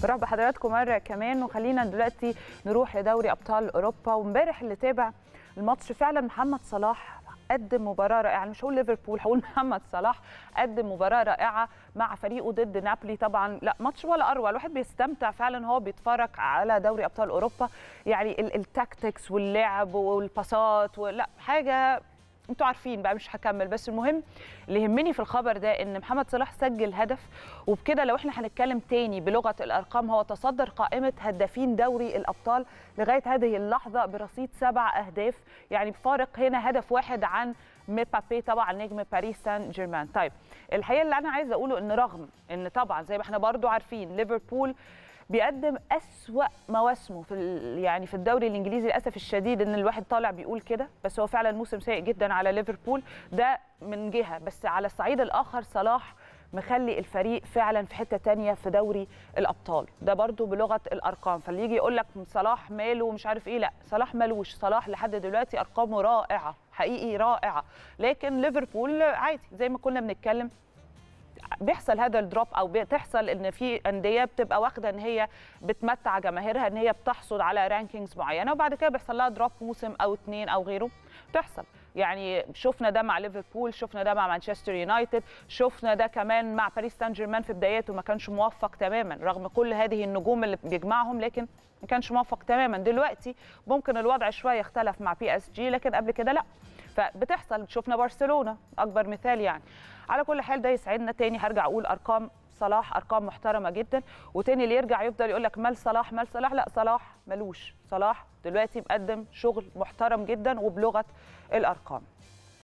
برحب بحضراتكم مره كمان وخلينا دلوقتي نروح لدوري ابطال اوروبا وامبارح اللي تابع الماتش فعلا محمد صلاح قدم مباراه رائعه مش هقول ليفربول هقول محمد صلاح قدم مباراه رائعه مع فريقه ضد نابولي طبعا لا ماتش ولا اروع الواحد بيستمتع فعلا هو بيتفرج على دوري ابطال اوروبا يعني التاكتكس واللعب والباسات ولا حاجه انتوا عارفين بقى مش هكمل بس المهم اللي يهمني في الخبر ده ان محمد صلاح سجل هدف وبكده لو احنا هنتكلم تاني بلغه الارقام هو تصدر قائمه هدافين دوري الابطال لغايه هذه اللحظه برصيد سبع اهداف يعني بفارق هنا هدف واحد عن مبابي طبعا نجم باريس سان جيرمان طيب الحقيقه اللي انا عايزه اقوله ان رغم ان طبعا زي ما احنا برضو عارفين ليفربول بيقدم أسوأ مواسمه في يعني في الدوري الانجليزي للاسف الشديد ان الواحد طالع بيقول كده بس هو فعلا موسم سيء جدا على ليفربول ده من جهه بس على الصعيد الاخر صلاح مخلي الفريق فعلا في حته تانية في دوري الابطال ده برضو بلغه الارقام فاللي يجي يقول لك صلاح ماله مش عارف ايه لا صلاح مالوش صلاح لحد دلوقتي ارقامه رائعه حقيقي رائعه لكن ليفربول عادي زي ما كنا بنتكلم بيحصل هذا الدروب او بتحصل ان في انديه بتبقى واخده ان هي بتمتع جماهيرها ان هي بتحصل على رانكينجز معينه وبعد كده بيحصل لها دروب موسم او اثنين او غيره بتحصل يعني شفنا ده مع ليفربول شفنا ده مع مانشستر يونايتد شفنا ده كمان مع باريس سان جيرمان في بداياته ما كانش موفق تماما رغم كل هذه النجوم اللي بيجمعهم لكن ما كانش موفق تماما دلوقتي ممكن الوضع شويه اختلف مع بي اس جي لكن قبل كده لا فبتحصل شفنا برشلونه اكبر مثال يعني على كل حال ده يسعدنا تاني هرجع اقول ارقام صلاح ارقام محترمه جدا وتاني اللي يرجع يفضل يقول لك مال صلاح مال صلاح لا صلاح ملوش صلاح دلوقتي مقدم شغل محترم جدا وبلغه الارقام